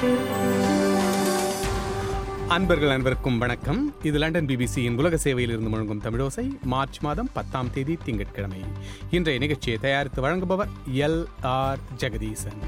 அன்பர்கள் அன்பருக்கும் வணக்கம் இது லண்டன் பிபிசியின் உலக சேவையில் இருந்து முழங்கும் தமிழோசை மார்ச் மாதம் பத்தாம் தேதி திங்கட்கிழமை இன்றைய நிகழ்ச்சியை தயாரித்து வழங்குபவர் எல் ஆர் ஜெகதீசன்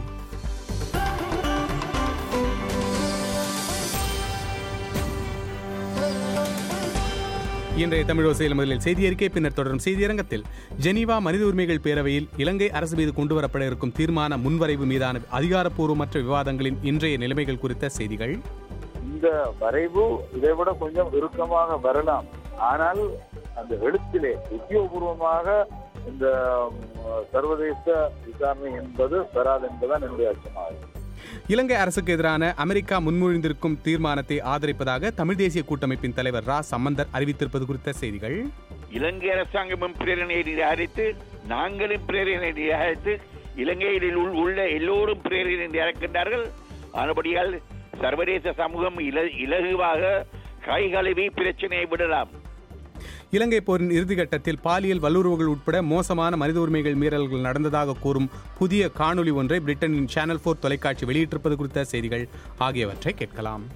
இன்றைய தமிழோசையில் முதலில் செய்தி அறிக்கை பின்னர் தொடரும் செய்தியரங்கத்தில் ஜெனீவா மனித உரிமைகள் பேரவையில் இலங்கை அரசு மீது கொண்டுவரப்பட இருக்கும் தீர்மான முன்வரைவு மீதான அதிகாரப்பூர்வமற்ற விவாதங்களின் இன்றைய நிலைமைகள் குறித்த செய்திகள் இந்த வரைவு இதை விட கொஞ்சம் இறுக்கமாக வரலாம் ஆனால் அந்த எழுத்திலே உத்தியோகபூர்வமாக இந்த ம், சர்வதேச விசாரணை என்பது வராது என்பதுதான் என்னுடைய அச்சமாகும் இலங்கை அரசுக்கு எதிரான அமெரிக்கா முன்மொழிந்திருக்கும் தீர்மானத்தை ஆதரிப்பதாக தமிழ் தேசிய கூட்டமைப்பின் தலைவர் ரா சம்பந்தர் அறிவித்திருப்பது குறித்த செய்திகள் இலங்கை அரசாங்கமும் பிரேரணையை நிராகரித்து நாங்களும் பிரேரணை நிராகரித்து இலங்கையில் உள்- உள்ள எல்லோரும் பிரேரணை நிராகரிக்கின்றார்கள் ஆனபடியால் சர்வதேச சமூகம் இல இலகுவாக கைகழுவி பிரச்சனையை விடலாம் இலங்கை போரின் இறுதிக்கட்டத்தில் பாலியல் வல்லுறவுகள் உட்பட மோசமான மனித உரிமைகள் மீறல்கள் நடந்ததாக கூறும் புதிய காணொளி ஒன்றை பிரிட்டனின் சேனல் போர் தொலைக்காட்சி வெளியிட்டிருப்பது குறித்த செய்திகள் ஆகியவற்றை கேட்கலாம்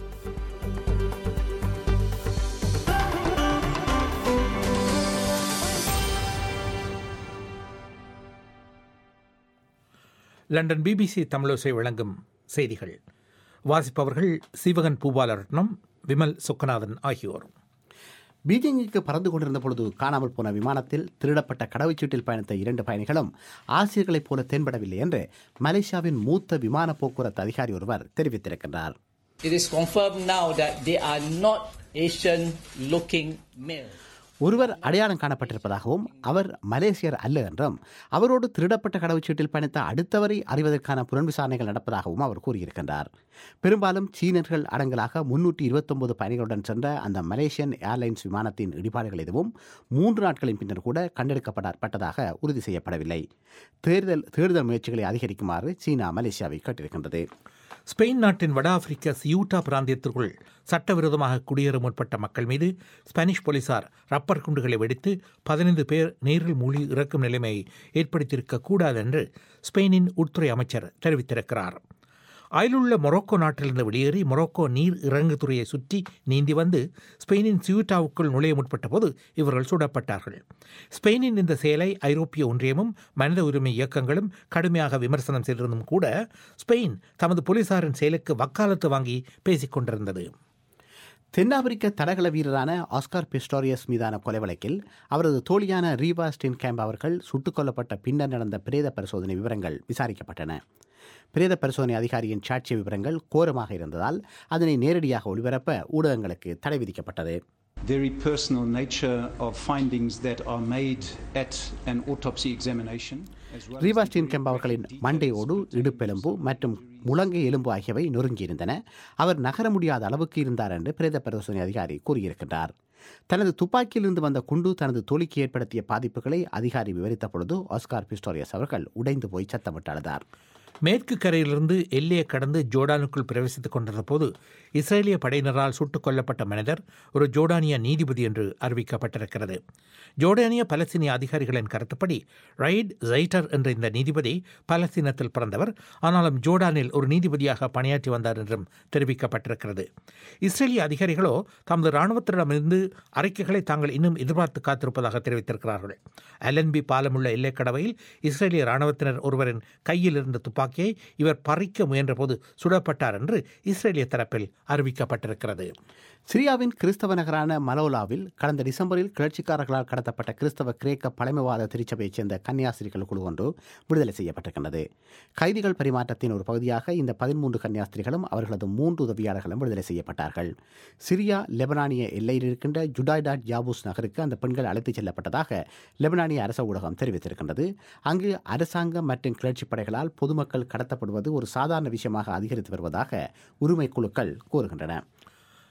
லண்டன் பிபிசி தமிழோசை வழங்கும் செய்திகள் வாசிப்பவர்கள் சீவகன் பூபாலரட்னம் விமல் சுக்கநாதன் ஆகியோர் பீஜிங்குக்கு பறந்து கொண்டிருந்த பொழுது காணாமல் போன விமானத்தில் திருடப்பட்ட கடவுச்சீட்டில் பயணித்த இரண்டு பயணிகளும் ஆசிரியர்களைப் போல தென்படவில்லை என்று மலேசியாவின் மூத்த விமான போக்குவரத்து அதிகாரி ஒருவர் தெரிவித்திருக்கின்றார் It is confirmed now that they are not Asian looking male. ஒருவர் அடையாளம் காணப்பட்டிருப்பதாகவும் அவர் மலேசியர் அல்ல என்றும் அவரோடு திருடப்பட்ட கடவுச்சீட்டில் பயணித்த அடுத்தவரை அறிவதற்கான புலன் விசாரணைகள் நடப்பதாகவும் அவர் கூறியிருக்கின்றார் பெரும்பாலும் சீனர்கள் அடங்கலாக முன்னூற்றி இருபத்தொன்பது பயணிகளுடன் சென்ற அந்த மலேசியன் ஏர்லைன்ஸ் விமானத்தின் இடிபாடுகள் எதுவும் மூன்று நாட்களின் பின்னர் கூட கண்டெடுக்கப்படப்பட்டதாக உறுதி செய்யப்படவில்லை தேர்தல் தேடுதல் முயற்சிகளை அதிகரிக்குமாறு சீனா மலேசியாவை கேட்டிருக்கின்றது ஸ்பெயின் நாட்டின் வட ஆப்பிரிக்க சியூட்டா பிராந்தியத்திற்குள் சட்டவிரோதமாக குடியேற முற்பட்ட மக்கள் மீது ஸ்பானிஷ் போலீசார் ரப்பர் குண்டுகளை வெடித்து பதினைந்து பேர் நீரில் மூழ்கி இறக்கும் நிலைமையை ஏற்படுத்தியிருக்க கூடாது என்று ஸ்பெயினின் உள்துறை அமைச்சர் தெரிவித்திருக்கிறார் அயலுள்ள மொரோக்கோ நாட்டிலிருந்து வெளியேறி மொரோக்கோ நீர் இறங்குதுறையை சுற்றி நீந்தி வந்து ஸ்பெயினின் சியூட்டாவுக்குள் நுழைய முற்பட்ட போது இவர்கள் சுடப்பட்டார்கள் ஸ்பெயினின் இந்த செயலை ஐரோப்பிய ஒன்றியமும் மனித உரிமை இயக்கங்களும் கடுமையாக விமர்சனம் செய்திருந்தும் கூட ஸ்பெயின் தமது போலீசாரின் செயலுக்கு வக்காலத்து வாங்கி பேசிக் கொண்டிருந்தது தென்னாப்பிரிக்க தடகள வீரரான ஆஸ்கார் பிஸ்டோரியஸ் மீதான கொலை வழக்கில் அவரது தோழியான ரீவா ஸ்டின்கேம்ப் அவர்கள் சுட்டுக் கொல்லப்பட்ட பின்னர் நடந்த பிரேத பரிசோதனை விவரங்கள் விசாரிக்கப்பட்டன பிரேத பரிசோதனை அதிகாரியின் சாட்சிய விவரங்கள் கோரமாக இருந்ததால் அதனை நேரடியாக ஒளிபரப்ப ஊடகங்களுக்கு தடை விதிக்கப்பட்டது very personal nature of findings that are made at an autopsy examination. as well as Reva the ஸ்டீன்கெம்ப் அவர்களின் மண்டையோடு இடுப்பெலும்பு மற்றும் முழங்கை எலும்பு ஆகியவை நொறுங்கியிருந்தன அவர் நகர முடியாத அளவுக்கு இருந்தார் என்று பிரேத பரிசோதனை அதிகாரி கூறியிருக்கின்றார் தனது துப்பாக்கியிலிருந்து வந்த குண்டு தனது தோழிக்கு ஏற்படுத்திய பாதிப்புகளை அதிகாரி விவரித்த பொழுது ஆஸ்கார் பிஸ்டோரியஸ் அவர்கள் உடைந்து போய் சத்தமிட்டு அழுதார் மேற்கு கரையிலிருந்து எல்லையை கடந்து ஜோர்டானுக்குள் பிரவேசித்துக் கொண்டிருந்த போது இஸ்ரேலிய படையினரால் சுட்டுக் கொல்லப்பட்ட மனிதர் ஒரு ஜோர்டானிய நீதிபதி என்று அறிவிக்கப்பட்டிருக்கிறது ஜோர்டானிய பலஸ்தீனிய அதிகாரிகளின் கருத்துப்படி ரைட் ஜைட்டர் என்ற இந்த நீதிபதி பலஸ்தீனத்தில் பிறந்தவர் ஆனாலும் ஜோர்டானில் ஒரு நீதிபதியாக பணியாற்றி வந்தார் என்றும் தெரிவிக்கப்பட்டிருக்கிறது இஸ்ரேலிய அதிகாரிகளோ தமது இராணுவத்திடமிருந்து அறிக்கைகளை தாங்கள் இன்னும் எதிர்பார்த்து காத்திருப்பதாக தெரிவித்திருக்கிறார்கள் அலன்பி பாலமுள்ள எல்லைக்கடவையில் இஸ்ரேலிய இராணுவத்தினர் ஒருவரின் கையில் இருந்த துப்பாக்கியை இவர் பறிக்க முயன்றபோது சுடப்பட்டார் என்று இஸ்ரேலிய தரப்பில் அறிவிக்கப்பட்டிருக்கிறது சிரியாவின் கிறிஸ்தவ நகரான மலோலாவில் கடந்த டிசம்பரில் கிளர்ச்சிக்காரர்களால் கடத்தப்பட்ட கிறிஸ்தவ கிரேக்க பழமைவாத திருச்சபையைச் சேர்ந்த கன்னியாஸ்திரிகள் குழு ஒன்று விடுதலை செய்யப்பட்டிருக்கின்றது கைதிகள் பரிமாற்றத்தின் ஒரு பகுதியாக இந்த பதிமூன்று கன்னியாஸ்திரிகளும் அவர்களது மூன்று உதவியாளர்களும் விடுதலை செய்யப்பட்டார்கள் சிரியா லெபனானிய எல்லையில் இருக்கின்ற ஜுடாய்டாட் யாபூஸ் நகருக்கு அந்த பெண்கள் அழைத்துச் செல்லப்பட்டதாக லெபனானிய அரச ஊடகம் தெரிவித்திருக்கின்றது அங்கு அரசாங்கம் மற்றும் கிளர்ச்சிப் படைகளால் பொதுமக்கள் கடத்தப்படுவது ஒரு சாதாரண விஷயமாக அதிகரித்து வருவதாக உரிமை குழுக்கள் கூறுகின்றன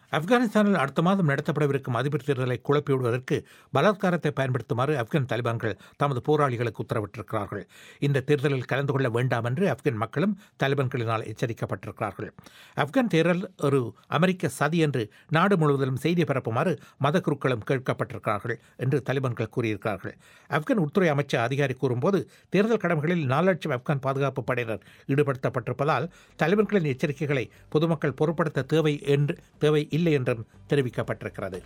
ஆப்கானிஸ்தானில் அடுத்த மாதம் நடத்தப்படவிருக்கும் அதிபர் தேர்தலை குழப்பிவிடுவதற்கு பலாத்காரத்தை பயன்படுத்துமாறு ஆப்கான் தாலிபான்கள் தமது போராளிகளுக்கு உத்தரவிட்டிருக்கிறார்கள் இந்த தேர்தலில் கலந்து கொள்ள வேண்டாம் என்று ஆப்கான் மக்களும் தாலிபான்களினால் எச்சரிக்கப்பட்டிருக்கிறார்கள் ஆப்கான் தேர்தல் ஒரு அமெரிக்க சதி என்று நாடு முழுவதிலும் செய்தி பரப்புமாறு மத குருக்களும் கேட்கப்பட்டிருக்கிறார்கள் என்று தாலிபான்கள் கூறியிருக்கிறார்கள் ஆப்கான் உள்துறை அமைச்சர் அதிகாரி கூறும்போது தேர்தல் கடமைகளில் நாலு லட்சம் ஆப்கான் பாதுகாப்பு படையினர் ஈடுபடுத்தப்பட்டிருப்பதால் தாலிபான்களின் எச்சரிக்கைகளை பொதுமக்கள் பொருட்படுத்த தேவை என்று தேவை இல்லை என்றும் தெரிவிக்கப்பட்டிருக்கிறது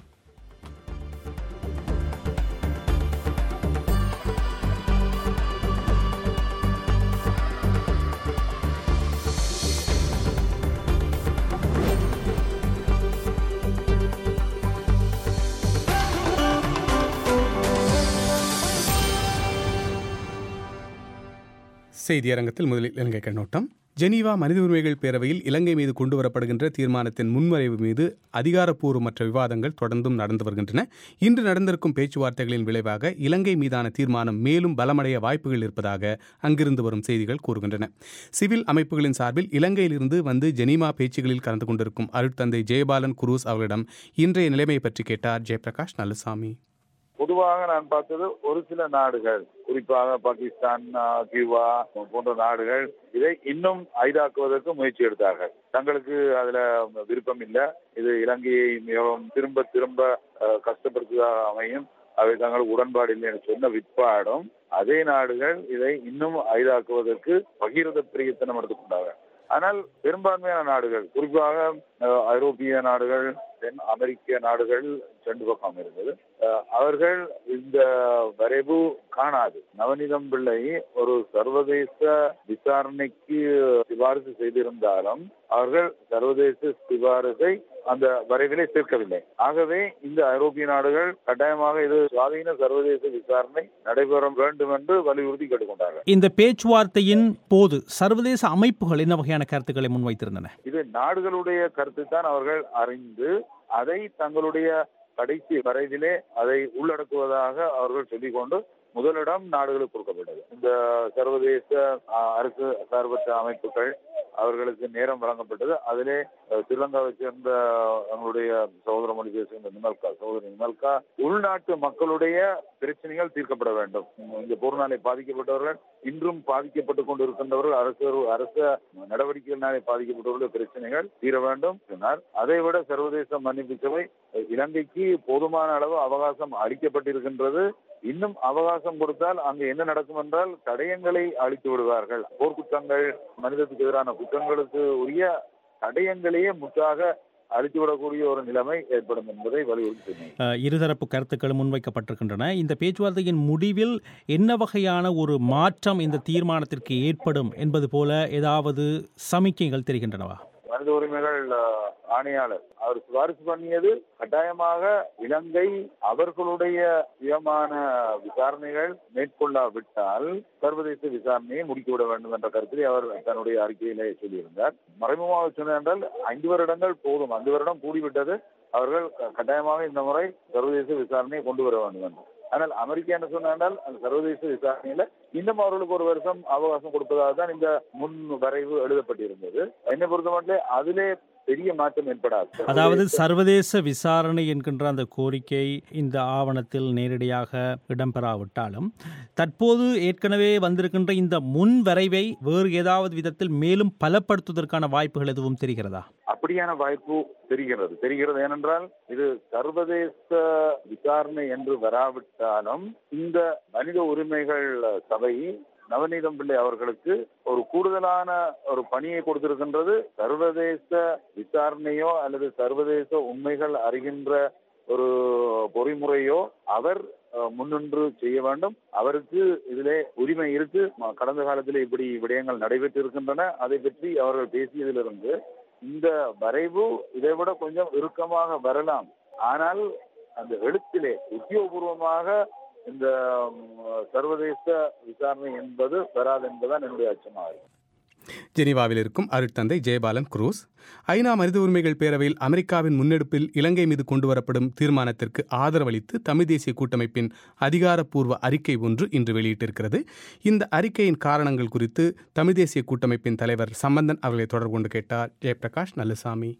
செய்தி அரங்கத்தில் முதலில் இலங்கை கண்ணோட்டம் ஜெனீவா மனித உரிமைகள் பேரவையில் இலங்கை மீது கொண்டுவரப்படுகின்ற தீர்மானத்தின் முன்வரைவு மீது அதிகாரப்பூர்வமற்ற விவாதங்கள் தொடர்ந்தும் நடந்து வருகின்றன இன்று நடந்திருக்கும் பேச்சுவார்த்தைகளின் விளைவாக இலங்கை மீதான தீர்மானம் மேலும் பலமடைய வாய்ப்புகள் இருப்பதாக அங்கிருந்து வரும் செய்திகள் கூறுகின்றன சிவில் அமைப்புகளின் சார்பில் இலங்கையிலிருந்து வந்து ஜெனீவா பேச்சுகளில் கலந்து கொண்டிருக்கும் அருட்தந்தை ஜெயபாலன் குரூஸ் அவர்களிடம் இன்றைய நிலைமை பற்றி கேட்டார் ஜெயபிரகாஷ் நல்லசாமி பொதுவாக நான் பார்த்தது ஒரு சில நாடுகள் குறிப்பாக பாகிஸ்தான் ஆஹ், கியூபா போன்ற நாடுகள் இதை இன்னும் ஐதாக்குவதற்கு முயற்சி எடுத்தார்கள் தங்களுக்கு அதுல விருப்பம் இல்லை இது இலங்கையை மிகவும் திரும்ப திரும்ப ஆஹ், கஷ்டப்படுத்துவதாக அமையும் அவை தங்களுக்கு உடன்பாடு இல்லை என்று சொன்ன விற்பாடும் அதே நாடுகள் இதை இன்னும் ஐதாக்குவதற்கு பகிரத பிரயத்தனம் எடுத்துக்கொண்டார்கள் ஆனால் பெரும்பான்மையான நாடுகள் குறிப்பாக அஹ், ஐரோப்பிய நாடுகள் தென் அமெரிக்க நாடுகள் சென்று பக்கம் இருந்தது அஹ், அவர்கள் இந்த வரைவு காணாது நவநீதம் பிள்ளை ஒரு சர்வதேச விசாரணைக்கு சிபாரிசு செய்திருந்தாலும் அவர்கள் சர்வதேச சிபாரிசை அந்த வரைவிலே சேர்க்கவில்லை ஆகவே இந்த ஐரோப்பிய நாடுகள் கட்டாயமாக இது சுவாதீன சர்வதேச விசாரணை நடைபெற வேண்டும் என்று வலியுறுத்தி கேட்டுக்கொண்டார்கள் இந்த பேச்சுவார்த்தையின் போது சர்வதேச அமைப்புகள் என்ன வகையான கருத்துக்களை முன்வைத்திருந்தன இது நாடுகளுடைய கருத்து தான் அவர்கள் அறிந்து அதை தங்களுடைய கடைசி வரைவிலே அதை உள்ளடக்குவதாக அவர்கள் சொல்லிக்கொண்டு முதலிடம் நாடுகளுக்கு கொடுக்கப்பட்டது இந்த சர்வதேச ஆஹ், அரசு சார்பற்ற அமைப்புகள் அவர்களுக்கு நேரம் வழங்கப்பட்டது அதிலே அஹ், ஸ்ரீலங்காவை சேர்ந்த அவங்களுடைய சகோதர மொழி பேசுகின்ற நிமல்கா சகோதரி நிமல்கா உள்நாட்டு மக்களுடைய பிரச்சனைகள் தீர்க்கப்பட வேண்டும் இந்த போர்னாலே பாதிக்கப்பட்டவர்கள் இன்றும் பாதிக்கப்பட்டுக் கொண்டிருக்கின்றவர்கள் அரசு அரச நடவடிக்கைகளினாலே பாதிக்கப்பட்டவர்களுடைய பிரச்சனைகள் தீர வேண்டும் சொன்னார் அதை விட சர்வதேச மன்னிப்பு சபை இலங்கைக்கு போதுமான அளவு அவகாசம் அளிக்கப்பட்டிருக்கின்றது இன்னும் அவகாசம் கொடுத்தால் அங்கு என்ன நடக்கும் என்றால் தடயங்களை அழித்து விடுவார்கள் போர்க்குற்றங்கள் மனிதத்துக்கு எதிரான குற்றங்களுக்கு உரிய தடயங்களையே முற்றாக அழித்துவிடக்கூடிய ஒரு நிலைமை ஏற்படும் என்பதை வலியுறுத்தி சொன்னேன் அஹ், இருதரப்பு கருத்துக்கள் முன்வைக்கப்பட்டிருக்கின்றன இந்த பேச்சுவார்த்தையின் முடிவில் என்ன வகையான ஒரு மாற்றம் இந்த தீர்மானத்திற்கு ஏற்படும் என்பது போல ஏதாவது சமிக்கைகள் தெரிகின்றனவா மனித உரிமைகள் அஹ், ஆணையாளர் அவர் சிபாரிசு பண்ணியது கட்டாயமாக இலங்கை அவர்களுடைய சுயமான விசாரணைகள் மேற்கொள்ளாவிட்டால் சர்வதேச விசாரணையை முடிக்கிவிட வேண்டும் என்ற கருத்தில் அவர் தன்னுடைய அறிக்கையிலே சொல்லியிருந்தார் மறைமுகமாக சொன்னால் ஐந்து வருடங்கள் போதும் ஐந்து வருடம் கூடிவிட்டது அவர்கள் க- கட்டாயமாக இந்த முறை சர்வதேச விசாரணையை கொண்டு வர வேண்டும் என்று ஆனால் அமெரிக்கா என்ன சொன்னால் அந்த சர்வதேச விசாரணையில இன்னும் அவர்களுக்கு ஒரு வருஷம் அவகாசம் கொடுப்பதாக தான் இந்த முன் வரைவு எழுதப்பட்டிருந்தது என்னை பொறுத்தமட்டிலே அதிலே பெரிய மாற்றம் ஏற்படாது அதாவது சர்வதேச விசாரணை என்கின்ற அந்த கோரிக்கை இந்த ஆவணத்தில் நேரடியாக இடம்பெறாவிட்டாலும் தற்போது ஏற்கனவே வந்திருக்கின்ற இந்த முன் வரைவை வேறு ஏதாவது விதத்தில் மேலும் பலப்படுத்துவதற்கான வாய்ப்புகள் எதுவும் தெரிகிறதா அப்படியான வாய்ப்பு தெரிகிறது தெரிகிறது ஏனென்றால் இது சர்வதேச விசாரணை என்று வராவிட்டாலும் இந்த மனித உரிமைகள் சபை நவநீதம் பிள்ளை அவர்களுக்கு ஒரு கூடுதலான ஒரு பணியை கொடுத்திருக்கின்றது சர்வதேச விசாரணையோ அல்லது சர்வதேச உண்மைகள் அறிகின்ற ஒரு பொறிமுறையோ அவர் அஹ், முன்னின்று செய்ய வேண்டும் அவருக்கு இதிலே உரிமை இருக்கு ம- கடந்த காலத்தில் இப்படி விடயங்கள் நடைபெற்று இருக்கின்றன அதை பற்றி அவர்கள் பேசியதிலிருந்து இந்த வரைவு இதை விட கொஞ்சம் இறுக்கமாக வரலாம் ஆனால் அந்த எழுத்திலே உத்தியோகபூர்வமாக இந்த ம், சர்வதேச விசாரணை என்பது வராது என்பதுதான் என்னுடைய அச்சமாக இருக்கு ஜெனீவாவில் இருக்கும் அருட்தந்தை ஜெயபாலன் குரூஸ் ஐநா மனித உரிமைகள் பேரவையில் அமெரிக்காவின் முன்னெடுப்பில் இலங்கை மீது கொண்டுவரப்படும் தீர்மானத்திற்கு ஆதரவளித்து தமிழ் தேசிய கூட்டமைப்பின் அதிகாரப்பூர்வ அறிக்கை ஒன்று இன்று வெளியிட்டிருக்கிறது இந்த அறிக்கையின் காரணங்கள் குறித்து தமிழ் தேசிய கூட்டமைப்பின் தலைவர் சம்பந்தன் அவர்களை தொடர்பு கொண்டு கேட்டார் ஜெயபிரகாஷ் நல்லசாமி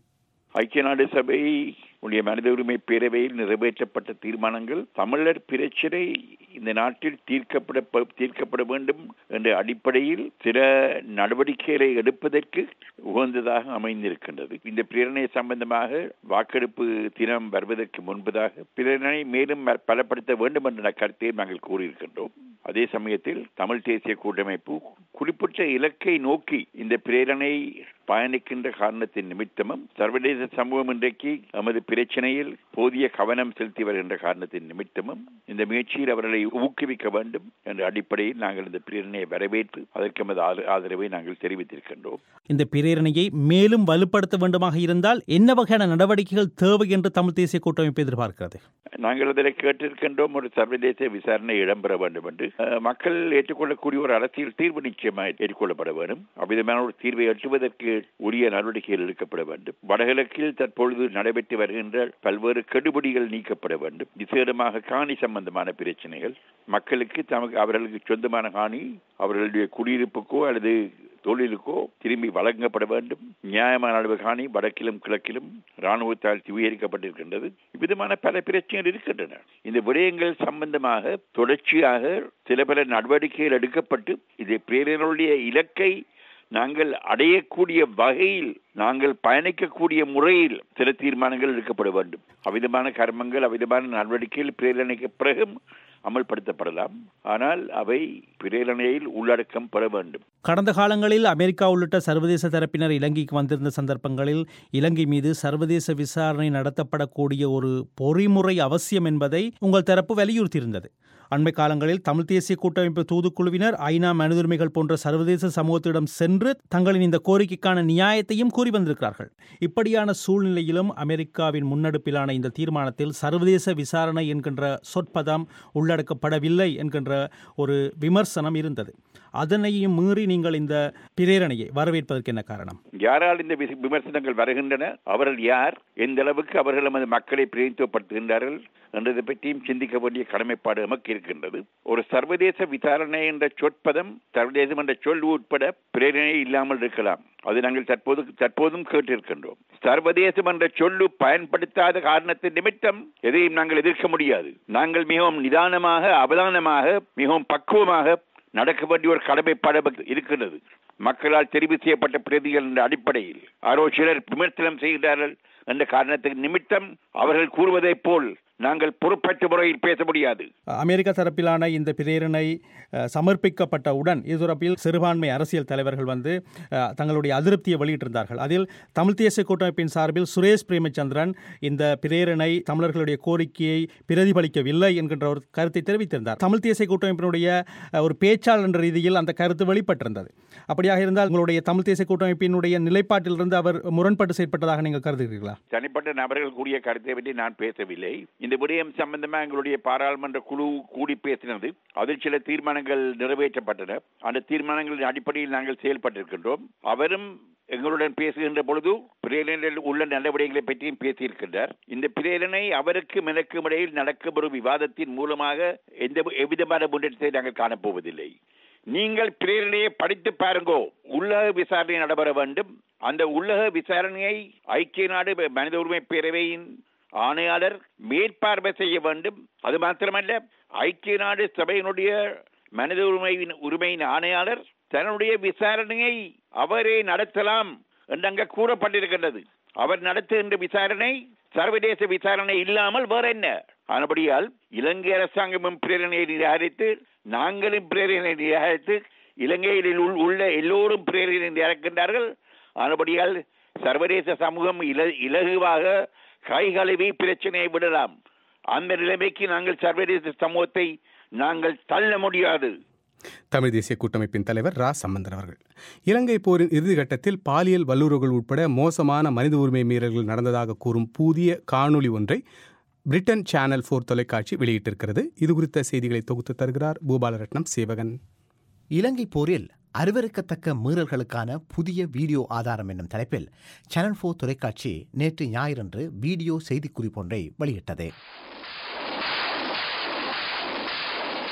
ஐக்கிய நாடு சபை உடைய மனித உரிமை பேரவையில் நிறைவேற்றப்பட்ட தீர்மானங்கள் தமிழர் பிரச்சனை இந்த நாட்டில் தீர்க்கப்பட தீர்க்கப்பட வேண்டும் என்ற அடிப்படையில் சில நடவடிக்கைகளை எடுப்பதற்கு உகந்ததாக அமைந்திருக்கின்றது இந்த பிரேரணை சம்பந்தமாக வாக்கெடுப்பு தினம் வருவதற்கு முன்பதாக பிரேரணை மேலும் பலப்படுத்த வேண்டும் என்ற கருத்தை நாங்கள் கூறியிருக்கின்றோம் அதே சமயத்தில் தமிழ் தேசிய கூட்டமைப்பு குறிப்பிட்ட இலக்கை நோக்கி இந்த பிரேரணை பயணிக்கின்ற காரணத்தின் நிமித்தமும் சர்வதேச சமூகம் இன்றைக்கு நமது பிரச்சனையில் போதிய கவனம் செலுத்தி வருகின்ற காரணத்தின் நிமித்தமும் இந்த முயற்சியில் அவர்களை ஊக்குவிக்க வேண்டும் என்ற அடிப்படையில் நாங்கள் இந்த பிரேரணையை வரவேற்று அதற்கு நமது ஆதரவை நாங்கள் தெரிவித்திருக்கின்றோம் இந்த பிரேரணையை மேலும் வலுப்படுத்த வேண்டுமாக இருந்தால் என்ன வகையான நடவடிக்கைகள் தேவை என்று தமிழ் தேசிய கூட்டமைப்பு எதிர்பார்க்கிறது நாங்கள் அதில் கேட்டிருக்கின்றோம் ஒரு சர்வதேச விசாரணை இடம்பெற வேண்டும் என்று மக்கள் ஏற்றுக்கொள்ளக்கூடிய ஒரு அரசியல் தீர்வு நிச்சயமாக ஏற்றுக்கொள்ளப்பட வேண்டும் அவ்விதமான ஒரு தீர்வை எட்டுவதற்கு உரிய நடவடிக்கைகள் எடுக்கப்பட வேண்டும் வடகிழக்கில் தற்பொழுது நடைபெற்று வருகின்ற பல்வேறு கெடுபிடிகள் நீக்கப்பட வேண்டும் விசேடமாக காணி சம்பந்தமான பிரச்சனைகள் மக்களுக்கு தமக்கு அவர்களுக்கு சொந்தமான காணி அவர்களுடைய குடியிருப்புக்கோ அல்லது தொழிலுக்கோ திரும்பி வழங்கப்பட வேண்டும் நியாயமான அளவு காணி வடக்கிலும் கிழக்கிலும் ராணுவத்தால் சுவீகரிக்கப்பட்டிருக்கின்றது இவ்விதமான பல பிரச்சனைகள் இருக்கின்றன இந்த விடயங்கள் சம்பந்தமாக தொடர்ச்சியாக சில பல நடவடிக்கைகள் எடுக்கப்பட்டு இது பேரனுடைய இலக்கை நாங்கள் அடையக்கூடிய வகையில் நாங்கள் பயணிக்கக்கூடிய முறையில் சில தீர்மானங்கள் எடுக்கப்பட வேண்டும் அவ்விதமான கர்மங்கள் அவ்விதமான நடவடிக்கைகள் பிரேரணைக்கு பிறகும் அமல்படுத்தப்படலாம் ஆனால் அவை பிரேரணையில் உள்ளடக்கம் பெற வேண்டும் கடந்த காலங்களில் அமெரிக்கா உள்ளிட்ட சர்வதேச தரப்பினர் இலங்கைக்கு வந்திருந்த சந்தர்ப்பங்களில் இலங்கை மீது சர்வதேச விசாரணை நடத்தப்படக்கூடிய ஒரு பொறிமுறை அவசியம் என்பதை உங்கள் தரப்பு வலியுறுத்தியிருந்தது அண்மை காலங்களில் தமிழ் தேசிய கூட்டமைப்பு தூதுக்குழுவினர் ஐநா மனிதுரிமைகள் போன்ற சர்வதேச சமூகத்திடம் சென்று தங்களின் இந்த கோரிக்கைக்கான நியாயத்தையும் கூறி வந்திருக்கிறார்கள் இப்படியான சூழ்நிலையிலும் அமெரிக்காவின் முன்னெடுப்பிலான இந்த தீர்மானத்தில் சர்வதேச விசாரணை என்கின்ற சொற்பதம் உள்ளடக்கப்படவில்லை என்கின்ற ஒரு விமர்சனம் இருந்தது அதனையும் மீறி நீங்கள் இந்த பிரேரணையை வரவேற்பதற்கு என்ன காரணம் யாரால் இந்த விமர்சனங்கள் வருகின்றன அவர்கள் யார் எந்த அளவுக்கு அவர்கள் நமது மக்களை பிரதித்துவப்படுத்துகின்றார்கள் என்றதை பற்றியும் சிந்திக்க வேண்டிய கடமைப்பாடு நமக்கு இருக்கின்றது ஒரு சர்வதேச விசாரணை என்ற சொற்பதம் சர்வதேசம் என்ற சொல் உட்பட பிரேரணை இல்லாமல் இருக்கலாம் அது நாங்கள் தற்போது தற்போதும் கேட்டிருக்கின்றோம் சர்வதேசம் என்ற சொல்லு பயன்படுத்தாத காரணத்தின் நிமித்தம் எதையும் நாங்கள் எதிர்க்க முடியாது நாங்கள் மிகவும் நிதானமாக அவதானமாக மிகவும் பக்குவமாக நடக்க வேண்டிய ஒரு கடமைப்பாடு இருக்கின்றது மக்களால் தெரிவு செய்யப்பட்ட பிரதிகள் என்ற அடிப்படையில் யாரோ சிலர் விமர்சனம் செய்கிறார்கள் என்ற காரணத்துக்கு நிமித்தம் அவர்கள் கூறுவதைப் போல் நாங்கள் பொறுப்பற்ற முறையில் பேச முடியாது அமெரிக்கா தரப்பிலான இந்த பிரேரணை சமர்ப்பிக்கப்பட்டவுடன் இது தொடர்பில் சிறுபான்மை அரசியல் தலைவர்கள் வந்து தங்களுடைய அதிருப்தியை வெளியிட்டிருந்தார்கள் அதில் தமிழ் தேசிய கூட்டமைப்பின் சார்பில் சுரேஷ் பிரேமச்சந்திரன் இந்த பிரேரணை தமிழர்களுடைய கோரிக்கையை பிரதிபலிக்கவில்லை என்கின்ற ஒரு கருத்தை தெரிவித்திருந்தார் தமிழ் தேசிய கூட்டமைப்பினுடைய ஒரு பேச்சாளர் என்ற ரீதியில் அந்த கருத்து வெளிப்பட்டிருந்தது அப்படியாக இருந்தால் உங்களுடைய தமிழ் தேசிய கூட்டமைப்பினுடைய நிலைப்பாட்டிலிருந்து அவர் முரண்பட்டு செயற்பட்டதாக நீங்கள் கருதுகிறீர்களா தனிப்பட்ட நபர்கள் கூடிய கருத்தை பற்றி நான் பேசவில்லை இந்த விடயம் சம்பந்தமாக எங்களுடைய பாராளுமன்ற குழு கூடி பேசினது அதில் சில தீர்மானங்கள் நிறைவேற்றப்பட்டன அந்த தீர்மானங்களின் அடிப்படையில் நாங்கள் செயல்பட்டிருக்கின்றோம் அவரும் எங்களுடன் பேசுகின்ற பொழுது பிரேரணையில் உள்ள நடவடிக்கைகளை பற்றியும் பேசியிருக்கின்றார் இந்த பிரேரணை அவருக்கு எனக்கும் இடையில் நடக்கும் ஒரு விவாதத்தின் மூலமாக எந்த எவ்விதமான முன்னேற்றத்தை நாங்கள் காணப்போவதில்லை நீங்கள் பிரேரணையை படித்து பாருங்கோ உள்ளக விசாரணை நடைபெற வேண்டும் அந்த உள்ளக விசாரணையை ஐக்கிய நாடு மனித உரிமை பேரவையின் ஆணையாளர் மேற்பார்வை செய்ய வேண்டும் அது மாத்திரமல்ல ஐக்கிய நாடு சபையினுடைய மனித உரிமையின் உரிமையின் ஆணையாளர் தன்னுடைய விசாரணையை அவரே நடத்தலாம் என்று அங்க கூறப்பட்டிருக்கின்றது அவர் நடத்துகின்ற விசாரணை சர்வதேச விசாரணை இல்லாமல் வேற என்ன ஆனபடியால் இலங்கை அரசாங்கமும் பிரேரணையை நிராகரித்து நாங்களும் பிரேரணை நிராகரித்து இலங்கையில் உள்ள எல்லோரும் பிரேரணை நிராகரிக்கின்றார்கள் ஆனபடியால் சர்வதேச சமூகம் இல இலகுவாக கை கழுவி பிரச்சனையை விடலாம் அந்த நிலைமைக்கு நாங்கள் சர்வதேச சமூகத்தை நாங்கள் தள்ள முடியாது தமிழ் தேசிய கூட்டமைப்பின் தலைவர் ரா சம்பந்தன் அவர்கள் இலங்கை போரின் இறுதிக்கட்டத்தில் பாலியல் வல்லுறவுகள் உட்பட மோசமான மனித உரிமை மீறல்கள் நடந்ததாக கூறும் புதிய காணொளி ஒன்றை பிரிட்டன் சேனல் போர் தொலைக்காட்சி வெளியிட்டிருக்கிறது இது குறித்த செய்திகளை தொகுத்து தருகிறார் பூபாலரட்னம் சேவகன் இலங்கை போரில் அருவருக்கத்தக்க மீறல்களுக்கான புதிய வீடியோ ஆதாரம் என்னும் தலைப்பில் சேனல் போர் தொலைக்காட்சி நேற்று ஞாயிறன்று வீடியோ செய்திக்குறிப்பொன்றை வெளியிட்டது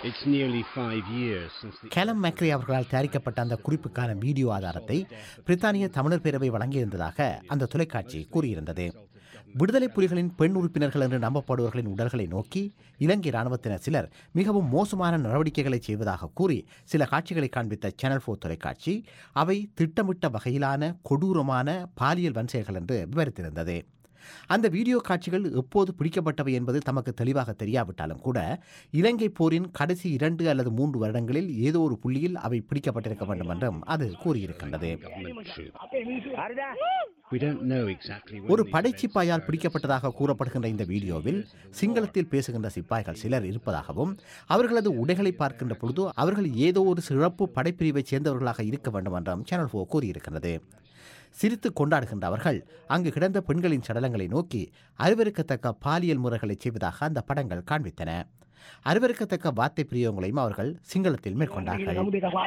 It's nearly five years since the Callum Macrae அவர்களால் தயாரிக்கப்பட்ட அந்த குறிப்புக்கான வீடியோ ஆதாரத்தை பிரித்தானிய தமிழர் பேரவை வழங்கியிருந்ததாக அந்த தொலைக்காட்சி கூறியிருந்தது விடுதலை புலிகளின் பெண் உறுப்பினர்கள் என்று நம்பப்படுபவர்களின் உடல்களை நோக்கி இலங்கை இராணுவத்தினர் சிலர் மிகவும் மோசமான நடவடிக்கைகளை செய்வதாக கூறி சில காட்சிகளை காண்பித்த சேனல் ஃபோர் தொலைக்காட்சி அவை திட்டமிட்ட வகையிலான கொடூரமான பாலியல் வன்செயல்கள் என்று விவரித்திருந்தது அந்த வீடியோ காட்சிகள் எப்போது பிடிக்கப்பட்டவை என்பது தமக்கு தெளிவாக தெரியாவிட்டாலும் கூட இலங்கை போரின் கடைசி இரண்டு அல்லது மூன்று வருடங்களில் ஏதோ ஒரு புள்ளியில் அவை பிடிக்கப்பட்டிருக்க வேண்டும் என்றும் அது கூறியிருக்கின்றது government troop. We don't know exactly when ஒரு these படைச்சிப்பாயால் பிடிக்கப்பட்டதாக கூறப்படுகின்ற இந்த வீடியோவில் சிங்களத்தில் பேசுகின்ற சிப்பாய்கள் சிலர் இருப்பதாகவும் அவர்களது உடைகளை பார்க்கின்ற பொழுது அவர்கள் ஏதோ ஒரு சிறப்பு படைப்பிரிவைச் சேர்ந்தவர்களாக இருக்க வேண்டும் என்றும் சேனல் ஃபோ கூறியிருக்கிறது சிரித்து கொண்டாடுகின்ற அவர்கள் அங்கு கிடந்த பெண்களின் சடலங்களை நோக்கி அருவருக்கத்தக்க பாலியல் முறைகளை செய்வதாக அந்த படங்கள் காண்பித்தன அருவருக்கத்தக்க வார்த்தை பிரியங்களையும் அவர்கள் சிங்களத்தில் மேற்கொண்டார்கள்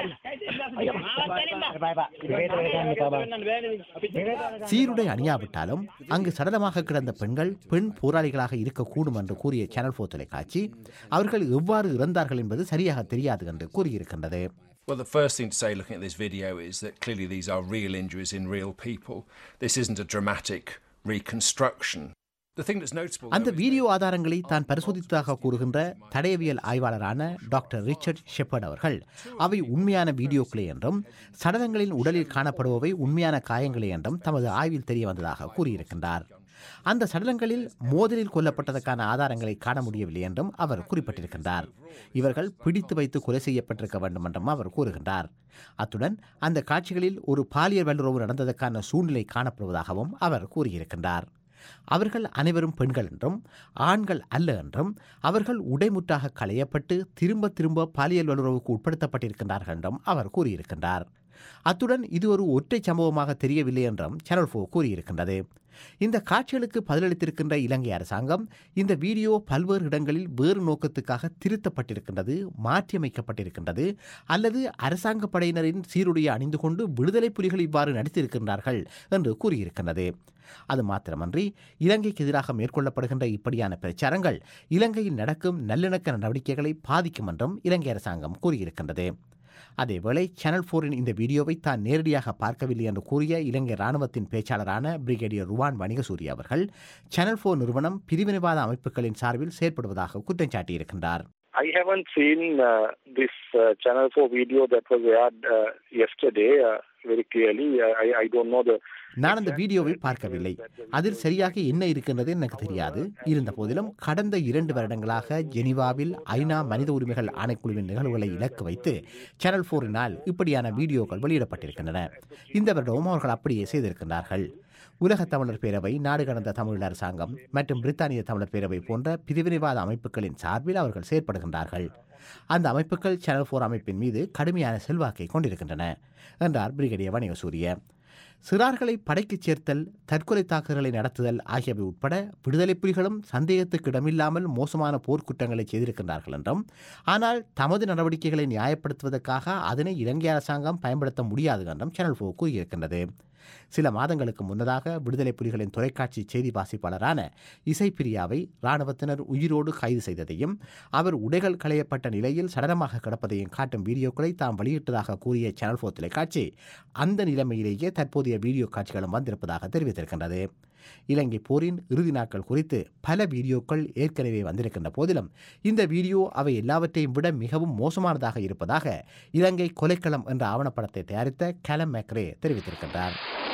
சீருடை அணியாவிட்டாலும் அங்கு சடலமாக கிடந்த பெண்கள் பெண் போராளிகளாக இருக்கக்கூடும் என்று கூறிய சேனல் ஃபோர் தொலைக்காட்சி அவர்கள் எவ்வாறு இறந்தார்கள் என்பது சரியாக தெரியாது என்று கூறியிருக்கின்றது Well, the first thing to say looking at this video is that clearly these are real injuries in real people. This isn't a dramatic reconstruction. The thing that's notable. அந்த though, is video ஆதாரங்களை தான் பரிசோதித்ததாக கூறுகின்ற தடயவியல் ஆய்வாளரான doctor Richard shepherd அவர்கள் அவை உண்மையான வீடியோக்களே என்றும் சடலங்களின் உடலில் காணப்படுபவை உண்மையான காயங்களே என்றும் தமது ஆய்வில் தெரிய வந்ததாக கூறியிருக்கின்றார் அந்த சடலங்களில் மோதலில் கொல்லப்பட்டதற்கான ஆதாரங்களை காண முடியவில்லை என்றும் அவர் குறிப்பிட்டிருக்கின்றார் இவர்கள் பிடித்து வைத்து கொலை செய்யப்பட்டிருக்க வேண்டும் என்றும் அவர் கூறுகின்றார் அத்துடன் அந்த காட்சிகளில் ஒரு பாலியல் வல்லுறவு நடந்ததற்கான சூழ்நிலை காணப்படுவதாகவும் அவர் கூறியிருக்கின்றார் அவர்கள் அனைவரும் பெண்கள் என்றும் ஆண்கள் அல்ல என்றும் அவர்கள் உடைமுற்றாக களையப்பட்டு திரும்ப திரும்ப பாலியல் வல்லுறவுக்கு உட்படுத்தப்பட்டிருக்கின்றார்கள் என்றும் அவர் கூறியிருக்கின்றார் அத்துடன் இது ஒரு ஒற்றை சம்பவமாக தெரியவில்லை என்றும் சேனல் ஃபோ கூறியிருக்கின்றது இந்த காட்சிகளுக்கு பதிலளித்திருக்கின்ற இலங்கை அரசாங்கம் இந்த வீடியோ பல்வேறு இடங்களில் வேறு நோக்கத்துக்காக திருத்தப்பட்டிருக்கின்றது மாற்றியமைக்கப்பட்டிருக்கின்றது அல்லது அரசாங்க படையினரின் சீருடையை அணிந்து கொண்டு விடுதலை புலிகள் இவ்வாறு நடித்திருக்கின்றார்கள் என்று கூறியிருக்கின்றது அது மாத்திரமன்றி இலங்கைக்கு எதிராக மேற்கொள்ளப்படுகின்ற இப்படியான பிரச்சாரங்கள் இலங்கையில் நடக்கும் நல்லிணக்க நடவடிக்கைகளை பாதிக்கும் என்றும் இலங்கை அரசாங்கம் கூறியிருக்கின்றது அதேவேளை சேனல் போரின் இந்த வீடியோவை தான் நேரடியாக பார்க்கவில்லை என்று கூறிய இலங்கை ராணுவத்தின் பேச்சாளரான பிரிகேடியர் ருவான் வணிகசூரி அவர்கள் சேனல் போர் நிறுவனம் பிரிவினைவாத அமைப்புகளின் சார்பில் செயற்படுவதாக குற்றம் சாட்டியிருக்கின்றார் I haven't seen uh, this uh, Channel 4 video that was aired uh, yesterday uh, very clearly. Uh, I, I don't know the. நான் அந்த வீடியோவை பார்க்கவில்லை அதில் சரியாக என்ன இருக்கின்றது எனக்கு தெரியாது இருந்த போதிலும் கடந்த இரண்டு வருடங்களாக ஜெனீவாவில் ஐநா மனித உரிமைகள் ஆணைக்குழுவின் நிகழ்வுகளை இலக்கு வைத்து சேனல் போரினால் இப்படியான வீடியோக்கள் வெளியிடப்பட்டிருக்கின்றன இந்த வருடமும் அவர்கள் அப்படியே செய்திருக்கின்றார்கள் உலக தமிழர் பேரவை நாடு கடந்த தமிழ் அரசாங்கம் மற்றும் பிரித்தானிய தமிழர் பேரவை போன்ற பிரிவினைவாத அமைப்புகளின் சார்பில் அவர்கள் செயற்படுகின்றார்கள் அந்த அமைப்புகள் சேனல் போர் அமைப்பின் மீது கடுமையான செல்வாக்கை கொண்டிருக்கின்றன என்றார் பிரிகேடியர் வணிகசூரிய சிறார்களை படைக்குச் சேர்த்தல் தற்கொலை தாக்குதல்களை நடத்துதல் ஆகியவை உட்பட விடுதலை புலிகளும் சந்தேகத்துக்கு இடமில்லாமல் மோசமான போர்க்குற்றங்களை செய்திருக்கின்றார்கள் என்றும் ஆனால் தமது நடவடிக்கைகளை நியாயப்படுத்துவதற்காக அதனை இலங்கை அரசாங்கம் பயன்படுத்த முடியாது என்றும் சேனல் ஃபோ கூறியிருக்கின்றது சில மாதங்களுக்கு முன்னதாக விடுதலை புலிகளின் தொலைக்காட்சி செய்தி வாசிப்பாளரான இசைப்பிரியாவை இராணுவத்தினர் உயிரோடு கைது செய்ததையும் அவர் உடைகள் களையப்பட்ட நிலையில் சடலமாக கிடப்பதையும் காட்டும் வீடியோக்களை தாம் வெளியிட்டதாக கூறிய சேனல் ஃபோர் தொலைக்காட்சி அந்த நிலைமையிலேயே தற்போதைய வீடியோ காட்சிகளும் வந்திருப்பதாக தெரிவித்திருக்கின்றது இலங்கை போரின் இறுதி நாட்கள் குறித்து பல வீடியோக்கள் ஏற்கனவே வந்திருக்கின்ற போதிலும் இந்த வீடியோ அவை எல்லாவற்றையும் விட மிகவும் மோசமானதாக இருப்பதாக இலங்கை கொலைக்களம் என்ற ஆவணப்படத்தை தயாரித்த கலம் மேக்ரே தெரிவித்திருக்கின்றார்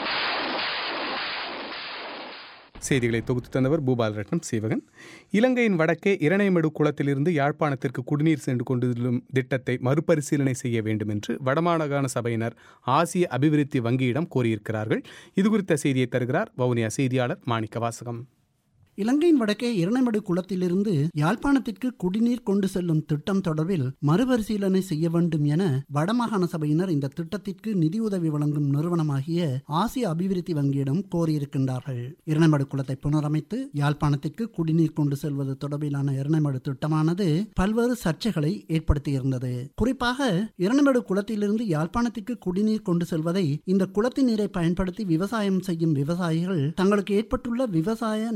செய்திகளை தொகுத்து தந்தவர் பூபால் ரட்னம் சீவகன் இலங்கையின் வடக்கே இரணைமடு குளத்திலிருந்து யாழ்ப்பாணத்திற்கு குடிநீர் சென்று கொண்டுள்ளும் திட்டத்தை மறுபரிசீலனை செய்ய வேண்டும் என்று வடமாகாண சபையினர் ஆசிய அபிவிருத்தி வங்கியிடம் கோரியிருக்கிறார்கள் இதுகுறித்த செய்தியை தருகிறார் வவுனியா செய்தியாளர் மாணிக்க வாசகம் இலங்கையின் வடக்கே இரணைமடு குளத்திலிருந்து யாழ்ப்பாணத்திற்கு குடிநீர் கொண்டு செல்லும் திட்டம் தொடர்பில் மறுபரிசீலனை செய்ய வேண்டும் என வடமாகாண சபையினர் இந்த திட்டத்திற்கு நிதியுதவி வழங்கும் நிறுவனமாகிய ஆசிய அபிவிருத்தி வங்கியிடம் கோரியிருக்கின்றார்கள் இரணைமடு குளத்தை புனரமைத்து யாழ்ப்பாணத்திற்கு குடிநீர் கொண்டு செல்வது தொடர்பிலான இரணைமடு திட்டமானது பல்வேறு சர்ச்சைகளை ஏற்படுத்தியிருந்தது குறிப்பாக இரணைமடு குளத்திலிருந்து யாழ்ப்பாணத்திற்கு குடிநீர் கொண்டு செல்வதை இந்த குளத்தின் நீரை பயன்படுத்தி விவசாயம் செய்யும் விவசாயிகள் தங்களுக்கு ஏற்பட்டுள்ள விவசாய நீர்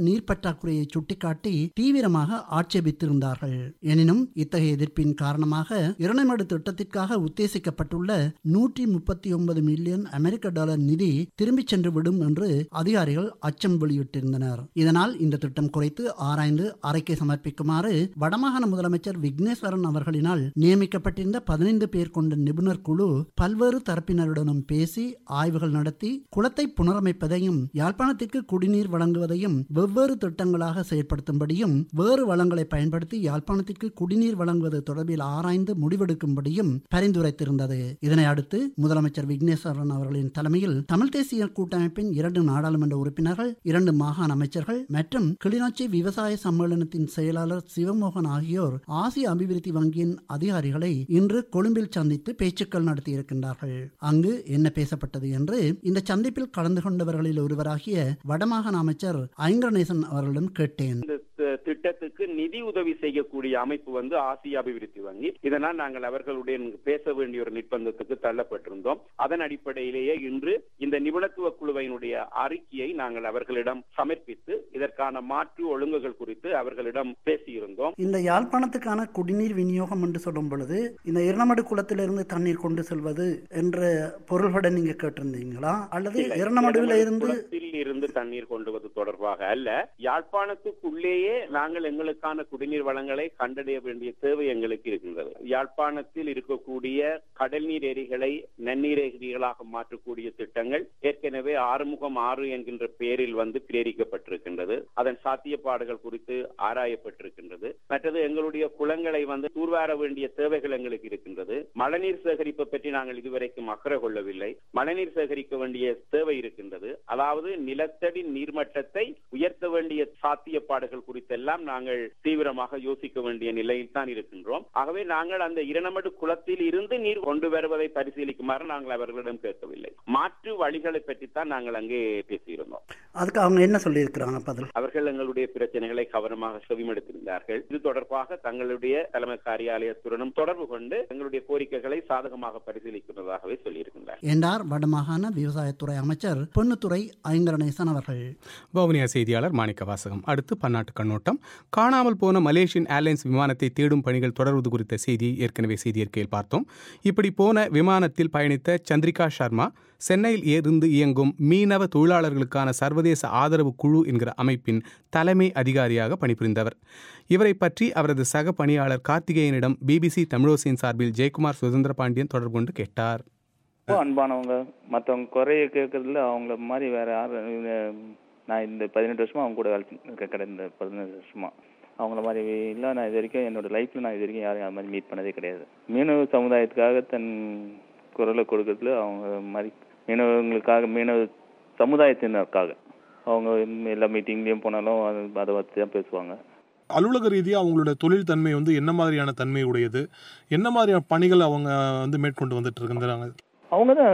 பற்றாக்குறையை சுட்டிக்காட்டி தீவிரமாக ஆட்சேபித்திருந்தார்கள் எனினும் இத்தகைய எதிர்ப்பின் காரணமாக இரணைமடு திட்டத்திற்காக உத்தேசிக்கப்பட்டுள்ள நூற்றி முப்பத்தி ஒன்பது மில்லியன் அமெரிக்க டாலர் நிதி திரும்பிச் சென்று விடும் என்று அதிகாரிகள் அச்சம் வெளியிட்டிருந்தனர் இதனால் இந்த திட்டம் குறித்து ஆராய்ந்து அறிக்கை சமர்ப்பிக்குமாறு வடமாகாண முதலமைச்சர் விக்னேஸ்வரன் அவர்களினால் நியமிக்கப்பட்டிருந்த பதினைந்து பேர் கொண்ட நிபுணர் குழு பல்வேறு தரப்பினருடனும் பேசி ஆய்வுகள் நடத்தி குளத்தை புனரமைப்பதையும் யாழ்ப்பாணத்திற்கு குடிநீர் வழங்குவதையும் வெவ்வேறு திட்டங்களாக செயற்படுத்தும்படியும் வேறு வளங்களை பயன்படுத்தி யாழ்ப்பாணத்திற்கு குடிநீர் வழங்குவது தொடர்பில் ஆராய்ந்து முடிவெடுக்கும்படியும் பரிந்துரைத்திருந்தது இதனை அடுத்து முதலமைச்சர் விக்னேஸ்வரன் அவர்களின் தலைமையில் தமிழ் தேசிய கூட்டமைப்பின் இரண்டு நாடாளுமன்ற உறுப்பினர்கள் இரண்டு மாகாண அமைச்சர்கள் மற்றும் கிளிநொச்சி விவசாய சம்மேளனத்தின் செயலாளர் சிவமோகன் ஆகியோர் ஆசிய அபிவிருத்தி வங்கியின் அதிகாரிகளை இன்று கொழும்பில் சந்தித்து பேச்சுக்கள் நடத்தியிருக்கின்றார்கள் அங்கு என்ன பேசப்பட்டது என்று இந்த சந்திப்பில் கலந்து கொண்டவர்களில் ஒருவராகிய வடமாகாண அமைச்சர் ஐங்கரநேசன் அவர்களிடம் கேட்டேன் இந்த தி- திட்டத்துக்கு நிதி உதவி செய்யக்கூடிய அமைப்பு வந்து ஆசிய அபிவிருத்தி வங்கி இதனால் நாங்கள் அவர்களுடன் பேச வேண்டிய ஒரு நிர்பந்தத்துக்கு தள்ளப்பட்டிருந்தோம் அதன் அடிப்படையிலேயே இன்று இந்த நிபுணத்துவ குழுவினுடைய அறிக்கையை நாங்கள் அவர்களிடம் சமர்ப்பித்து இதற்கான மாற்று ஒழுங்குகள் குறித்து அவர்களிடம் பேசியிருந்தோம் இந்த யாழ்ப்பாணத்துக்கான குடிநீர் விநியோகம் என்று சொல்லும் பொழுது இந்த இரணமடு குளத்திலிருந்து தண்ணீர் கொண்டு செல்வது என்ற பொருள்பட நீங்க கேட்டிருந்தீங்களா அல்லது இல்லை, இரணமடுவில் இரமடு இருந்து குளத்தில் இருந்து தண்ணீர் கொண்டு வருவது தொடர்பாக அல்ல யாழ்ப்பாணத்துக்குள்ளேயே நாங்கள் எங்களுக்கான குடிநீர் வளங்களை கண்டறிய வேண்டிய தேவை எங்களுக்கு இருக்கின்றது யாழ்ப்பாணத்தில் இருக்கக்கூடிய கடல் நீர் ஏரிகளை நன்னீர் ஏரிகளாக மாற்றக்கூடிய திட்டங்கள் ஏற்கனவே ஆறுமுகம் ஆறு என்கின்ற பெயரில் வந்து பிரேரிக்கப்பட்டிருக்கின்றது அதன் சாத்தியப்பாடுகள் குறித்து ஆராயப்பட்டிருக்கின்றது மற்றது எங்களுடைய குளங்களை வந்து தூர்வார வேண்டிய தேவைகள் எங்களுக்கு இருக்கின்றது மழைநீர் சேகரிப்பு பற்றி நாங்கள் இதுவரைக்கும் அக்கறை கொள்ளவில்லை மழைநீர் சேகரிக்க வேண்டிய தேவை இருக்கின்றது அதாவது நிலத்தடி நீர்மட்டத்தை உயர்த்த வேண்டிய சாத்தியப்பாடுகள் குறித்தெல்லாம் நாங்கள் தீவிரமாக யோசிக்க வேண்டிய நிலையில் தான் இருக்கின்றோம் ஆகவே நாங்கள் அந்த இரணமடு குளத்தில் இருந்து நீர் கொண்டு வருவதை பரிசீலிக்குமாறு நாங்கள் அவர்களிடம் கேட்கவில்லை மாற்று வழிகளை பற்றித்தான் நாங்கள் அங்கே பேசியிருந்தோம் அதுக்கு அவங்க என்ன சொல்லியிருக்கிறாங்க பதில் அவர்கள் எங்களுடைய பிரச்சனைகளை கவனமாக செவிமடுத்திருந்தார்கள் இது தொடர்பாக தங்களுடைய தலைமை காரியாலயத்துடனும் தொடர்பு கொண்டு எங்களுடைய கோரிக்கைகளை சாதகமாக பரிசீலிக்கிறதாகவே சொல்லியிருக்கின்றார் என்றார் வடமாகாண விவசாயத்துறை அமைச்சர் பொன்னுத்துறை ஐங்கரநேசன் அவர்கள் வவுனியா செய்தியாளர் மாணிக்க வாசகம் அடுத்து பன்னாட்டு கண்ணோட்டம் காணாமல் போன மலேசியன் ஏர்லைன்ஸ் விமானத்தை தேடும் பணிகள் தொடர்வது குறித்த செய்தியை ஏற்கனவே செய்தியற்கையில் பார்த்தோம் இப்படி போன விமானத்தில் பயணித்த சந்திரிகா சர்மா சென்னையில் இருந்து இயங்கும் மீனவ தொழிலாளர்களுக்கான சர்வதேச ஆதரவு குழு என்கிற அமைப்பின் தலைமை அதிகாரியாக பணிபுரிந்தவர் இவரை பற்றி அவரது சக பணியாளர் கார்த்திகேயனிடம் பிபிசி தமிழோசியின் சார்பில் ஜெயக்குமார் சுதந்திர பாண்டியன் தொடர்பு கொண்டு கேட்டார் ரொம்ப அன்பானவங்க மற்றவங்க குறைய கேட்கறதுல அவங்கள மாதிரி வேற யாரும் இவங்க நான் இந்த பதினெட்டு வருஷமா அவங்க கூட வேலை செஞ்சு- கடந்த இந்த பதினெட்டு வருஷமா அவங்கள மாதிரி இல்லை நான் இது வரைக்கும் என்னோட லைஃப்ல நான் இது வரைக்கும் யாரையும் அது மாதிரி மீட் பண்ணதே கிடையாது மீனவ சமுதாயத்துக்காக தன் குரலை கொடுக்கறதுல அவங்க மாதிரி மீனவங்களுக்காக மீனவ சமுதாயத்தினருக்காக அவங்க எல்லா மீட்டிங்லேயும் போனாலும் அது அதை பற்றி தான் பேசுவாங்க அலுவலக ரீதியாக அவங்களோட தொழில் தன்மை வந்து என்ன மாதிரியான தன்மை உடையது என்ன மாதிரியான பணிகள் அவங்க வந்து மேற்கொண்டு வந்துட்டு இருக்கின்றாங்க அவங்க தான்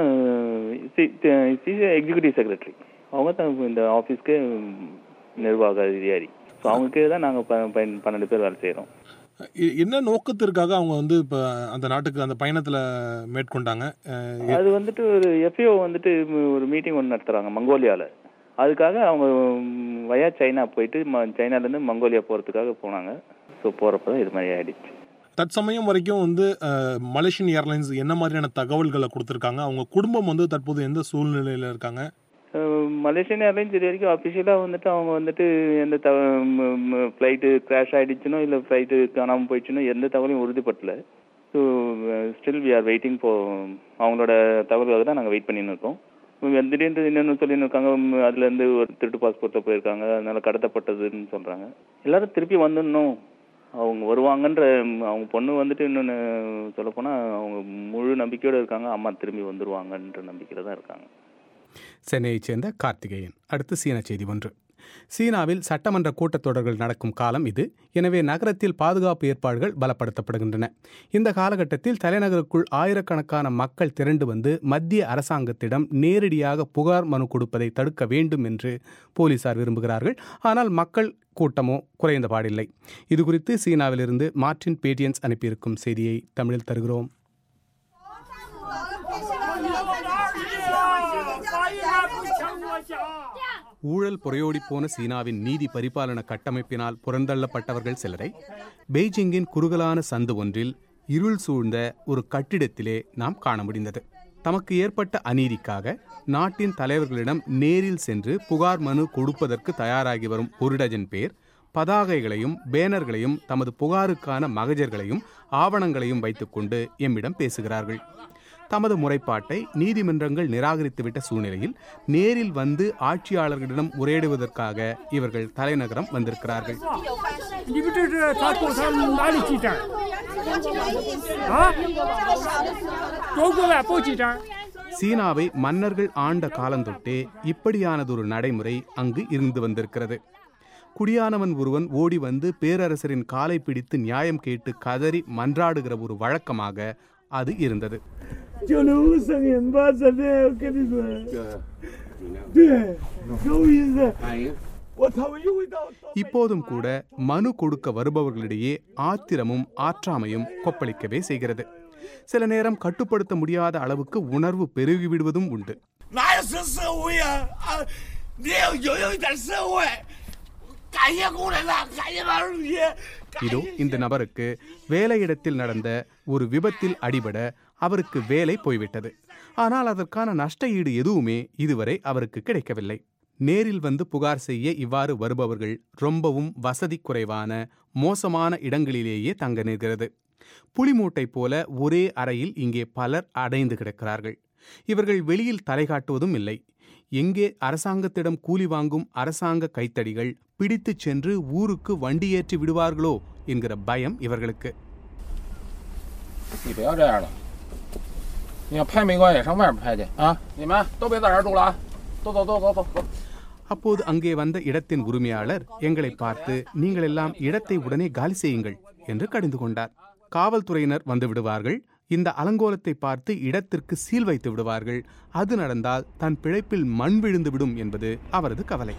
எக்ஸிக்யூட்டிவ் செக்ரட்டரி அவங்க தான் இந்த ஆஃபீஸ்க்கு நிர்வாக அதிகாரி ஸோ அவங்க கீழே தான் நாங்கள் பன்னெண்டு பேர் வேலை செய்கிறோம் எ- என்ன நோக்கத்திற்காக அவங்க வந்து இப்போ அந்த நாட்டுக்கு அந்த பயணத்தில் மேற்கொண்டாங்க அஹ் எ- அது வந்துட்டு ஒரு எஃப்ஏஓ வந்துட்டு ஒரு மீட்டிங் ஒன்று நடத்துகிறாங்க மங்கோலியாவில் அதுக்காக அவங்க வயா சைனா போயிட்டு ம- சைனாலேருந்து மங்கோலியா போகிறதுக்காக போனாங்க ஸோ போகிறப்ப தான் இது மாதிரி ஆயிடுச்சு தற்சமயம் வரைக்கும் வந்து அஹ், மலேசியன் ஏர்லைன்ஸ் என்ன மாதிரியான தகவல்களை கொடுத்துருக்காங்க அவங்க குடும்பம் வந்து தற்போது எந்த சூழ்நிலையில் இருக்காங்க அஹ் மலேசியன் ஏர்லைன்ஸ் இது வரைக்கும் அஃபிஷியலாக வந்துட்டு அவங்க வந்துட்டு எந்த த ஃப்ளைட்டு கிராஷ் ஆகிடுச்சுனோ இல்லை ஃப்ளைட்டு காணாமல் போயிடுச்சுனோ எந்த தகவலையும் உறுதிப்படல so still we are waiting for அவங்களோட தகவலுக்காக தான் நாங்கள் வெயிட் பண்ணின்னு இருக்கோம் இவங்க திடீர்னு என்னென்னு சொல்லின்னு இருக்காங்க ம், அதுலேருந்து ஒரு திருட்டு பாஸ்போர்ட்டில் போயிருக்காங்க அதனால கடத்தப்பட்டதுன்னு சொல்கிறாங்க எல்லாரும் திருப்பி வந்துடணும் அவங்க வருவாங்கன்ற ம், அவங்க பொண்ணு வந்துட்டு இன்னொன்று சொல்லப்போனால் அவங்க முழு நம்பிக்கையோடு இருக்காங்க அம்மா திரும்பி வந்துருவாங்கன்ற நம்பிக்கையில் தான் இருக்காங்க சென்னையைச் சேர்ந்த கார்த்திகேயன் அடுத்து சீன செய்தி ஒன்று சீனாவில் சட்டமன்ற கூட்டத்தொடர்கள் நடக்கும் காலம் இது எனவே நகரத்தில் பாதுகாப்பு ஏற்பாடுகள் பலப்படுத்தப்படுகின்றன இந்த காலகட்டத்தில் தலைநகருக்குள் ஆயிரக்கணக்கான மக்கள் திரண்டு வந்து மத்திய அரசாங்கத்திடம் நேரடியாக புகார் மனு கொடுப்பதை தடுக்க வேண்டும் என்று போலீசார் விரும்புகிறார்கள் ஆனால் மக்கள் கூட்டமோ குறைந்த பாடில்லை இதுகுறித்து சீனாவிலிருந்து மார்டின் பேட்டியன்ஸ் அனுப்பியிருக்கும் செய்தியை தமிழில் தருகிறோம் ஊழல் புறையோடி போன சீனாவின் நீதி பரிபாலன கட்டமைப்பினால் புறந்தள்ளப்பட்டவர்கள் சிலரை பெய்ஜிங்கின் குறுகலான சந்து ஒன்றில் இருள் சூழ்ந்த ஒரு கட்டிடத்திலே நாம் காண முடிந்தது தமக்கு ஏற்பட்ட அநீதிக்காக நாட்டின் தலைவர்களிடம் நேரில் சென்று புகார் மனு கொடுப்பதற்கு தயாராகி வரும் ஒரு டஜன் பேர் பதாகைகளையும் பேனர்களையும் தமது புகாருக்கான மகஜர்களையும் ஆவணங்களையும் வைத்துக்கொண்டு எம்மிடம் பேசுகிறார்கள் தமது முறைப்பாட்டை நீதிமன்றங்கள் நிராகரித்துவிட்ட சூழ்நிலையில் நேரில் வந்து ஆட்சியாளர்களிடம் உரையாடுவதற்காக இவர்கள் தலைநகரம் வந்திருக்கிறார்கள் 你们这是他共产哪里记账？啊？中国外报记账？ சீனாவை மன்னர்கள் ஆண்ட காலந்தொட்டே இப்படியானதொரு நடைமுறை அங்கு இருந்து வந்திருக்கிறது குடியானவன் ஒருவன் ஓடி வந்து பேரரசரின் காலை பிடித்து நியாயம் கேட்டு கதறி மன்றாடுகிற ஒரு வழக்கமாக அது இருந்தது 就能声音吧，真的，我跟你说。对，有意思。我他们又会到。 இப்போதும் கூட மனு கொடுக்க வருபவர்களிடையே ஆத்திரமும் ஆற்றாமையும் கொப்பளிக்கவே செய்கிறது சில நேரம் கட்டுப்படுத்த முடியாத அளவுக்கு உணர்வு பெருகிவிடுவதும் உண்டு 哪有是社会啊？啊，你要有有一点社会。感谢工人呐，感谢马主席。 இதோ இந்த நபருக்கு வேலையிடத்தில் நடந்த ஒரு விபத்தில் அடிபட அவருக்கு வேலை போய்விட்டது ஆனால் அதற்கான நஷ்ட ஈடு எதுவுமே இதுவரை அவருக்கு கிடைக்கவில்லை நேரில் வந்து புகார் செய்ய இவ்வாறு வருபவர்கள் ரொம்பவும் வசதி குறைவான மோசமான இடங்களிலேயே தங்க நிற்கிறது புலிமூட்டை போல ஒரே அறையில் இங்கே பலர் அடைந்து கிடக்கிறார்கள் இவர்கள் வெளியில் தலை காட்டுவதும் இல்லை எங்கே அரசாங்கத்திடம் கூலி வாங்கும் அரசாங்க கைத்தடிகள் பிடித்துச் சென்று ஊருக்கு வண்டி ஏற்றி விடுவார்களோ என்கிற பயம் இவர்களுக்கு 你不要这样了，你要拍没关系，上外面拍去啊！你们都别在这儿住了啊，走走走走走走。 அப்போது அங்கே வந்த இடத்தின் உரிமையாளர் எங்களை பார்த்து நீங்கள் எல்லாம் இடத்தை உடனே காலி செய்யுங்கள் என்று கடிந்து கொண்டார் காவல்துறையினர் வந்து விடுவார்கள் இந்த அலங்கோலத்தை பார்த்து இடத்திற்கு சீல் வைத்து விடுவார்கள் அது நடந்தால் தன் பிழைப்பில் மண் விழுந்து விடும் என்பது அவரது கவலை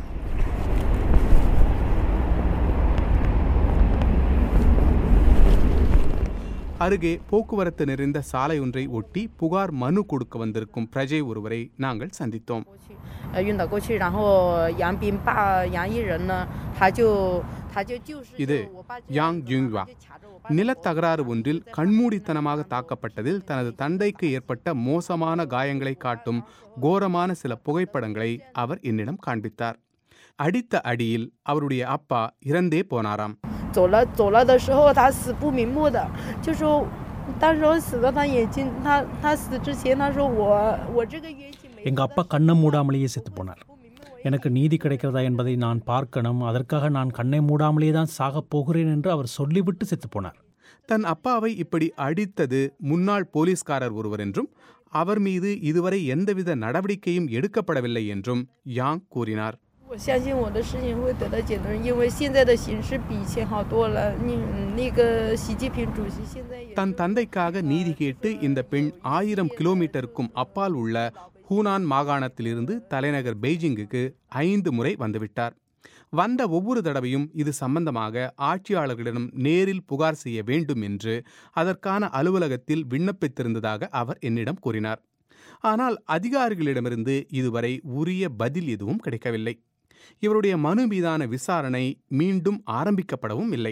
அருகே போக்குவரத்து நிறைந்த சாலை ஒன்றை ஒட்டி புகார் மனு கொடுக்க வந்திருக்கும் பிரஜை ஒருவரை நாங்கள் சந்தித்தோம் 呃晕倒过去，然后杨斌爸杨一人呢，他就他就就是。 இது யாங் ஜுங்வா நிலத்தகராறு ஒன்றில் கண்மூடித்தனமாக தாக்கப்பட்டதில் தனது தந்தைக்கு ஏற்பட்ட மோசமான காயங்களை காட்டும் கோரமான சில புகைப்படங்களை அவர் என்னிடம் காண்பித்தார் அடித்த அடியில் அவருடைய அப்பா இறந்தே போனாராம் 走了走了的时候，他死不瞑目的，就说当时我死到他眼睛，他他死之前，他说我我这个冤情没。 எங்கள் அப்பா கண்ணை மூடாமலேயே செத்து போனார் எனக்கு நீதி கிடைக்கிறதா என்பதை நான் பார்க்கணும் அதற்காக நான் கண்ணை மூடாமலே தான் சாகப் போகிறேன் என்று அவர் சொல்லிவிட்டு செத்து போனார் தன் அப்பாவை இப்படி அடித்தது முன்னாள் போலீஸ்காரர் ஒருவர் என்றும் அவர் மீது இதுவரை எந்தவித நடவடிக்கையும் எடுக்கப்படவில்லை என்றும் யாங் கூறினார் 我相信我的事情会得到解决，因为现在的形势比以前好多了。你那个习近平主席现在也。 தன் தந்தைக்காக நீதி கேட்டு இந்த பெண் ஆயிரம் கிலோமீட்டருக்கும் அப்பால் உள்ள ஹூனான் மாகாணத்திலிருந்து தலைநகர் பெய்ஜிங்குக்கு ஐந்து முறை வந்துவிட்டார் வந்த ஒவ்வொரு தடவையும் இது சம்பந்தமாக ஆட்சியாளர்களிடம் நேரில் புகார் செய்ய வேண்டும் என்று அதற்கான அலுவலகத்தில் விண்ணப்பித்திருந்ததாக அவர் என்னிடம் கூறினார் ஆனால் அதிகாரிகளிடமிருந்து இதுவரை உரிய பதில் எதுவும் கிடைக்கவில்லை இவருடைய மனு மீதான விசாரணை மீண்டும் ஆரம்பிக்கப்படவும் இல்லை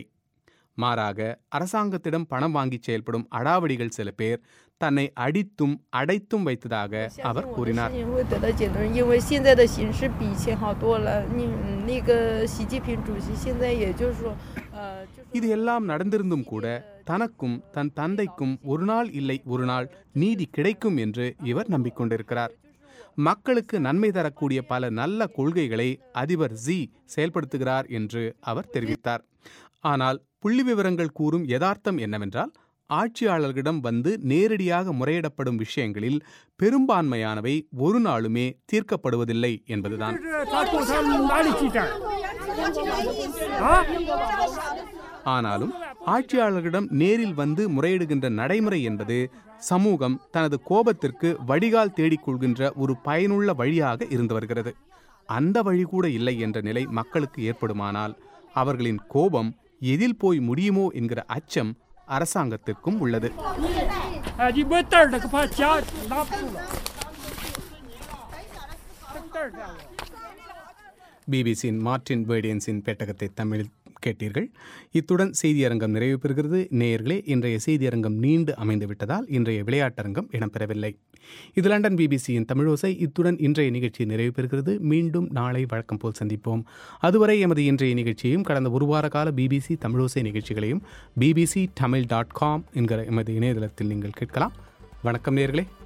மாறாக அரசாங்கத்திடம் பணம் வாங்கி செயல்படும் அடாவடிகள் சில பேர் தன்னை அடித்தும் அடைத்தும் வைத்ததாக அவர் 我的 கூறினார் 事情会得到解决，因为现在的形势比以前好多了。你那个习近平主席现在也就是说，呃，就 இது எல்லாம் நடந்திருந்தும் கூட தனக்கும் தன் தந்தைக்கும் ஒரு நாள் இல்லை ஒரு நாள் நீதி கிடைக்கும் என்று இவர் நம்பிக்கொண்டிருக்கிறார் மக்களுக்கு நன்மை தரக்கூடிய பல நல்ல கொள்கைகளை அதிபர் ஜி செயல்படுத்துகிறார் என்று அவர் தெரிவித்தார் ஆனால் புள்ளி விவரங்கள் கூறும் யதார்த்தம் என்னவென்றால் ஆட்சியாளர்களிடம் வந்து நேரடியாக முறையிடப்படும் விஷயங்களில் பெரும்பான்மையானவை ஒரு நாளுமே தீர்க்கப்படுவதில்லை என்பதுதான் 这是他共产哪里记账？啊？ ஆனாலும் ஆட்சியாளர்களிடம் நேரில் வந்து முறையிடுகின்ற நடைமுறை என்பது சமூகம் தனது கோபத்திற்கு வடிகால் தேடிக் கொள்கின்ற ஒரு பயனுள்ள வழியாக இருந்து வருகிறது அந்த வழி கூட இல்லை என்ற நிலை மக்களுக்கு ஏற்படுமானால் அவர்களின் கோபம் எதில் போய் முடியுமோ என்கிற அச்சம் அரசாங்கத்திற்கும் உள்ளது 哎，你没袋儿那个把家拿不住了，这袋儿这样。 பிபிசியின் மார்டின் பேர்டியன்ஸின் பெட்டகத்தை தமிழில் கேட்டீர்கள் இத்துடன் செய்தியரங்கம் நிறைவு பெறுகிறது நேயர்களே இன்றைய செய்தியரங்கம் நீண்டு அமைந்து விட்டதால் இன்றைய விளையாட்டரங்கம் இடம்பெறவில்லை இது லண்டன் பிபிசியின் தமிழோசை இத்துடன் இன்றைய நிகழ்ச்சி நிறைவு பெறுகிறது மீண்டும் நாளை வழக்கம் போல் சந்திப்போம் அதுவரை எமது இன்றைய நிகழ்ச்சியையும் கடந்த ஒரு வார கால பிபிசி தமிழோசை நிகழ்ச்சிகளையும் பிபிசி தமிழ் டாட் காம் என்கிற எமது இணையதளத்தில் நீங்கள் கேட்கலாம் வணக்கம் நேர்களே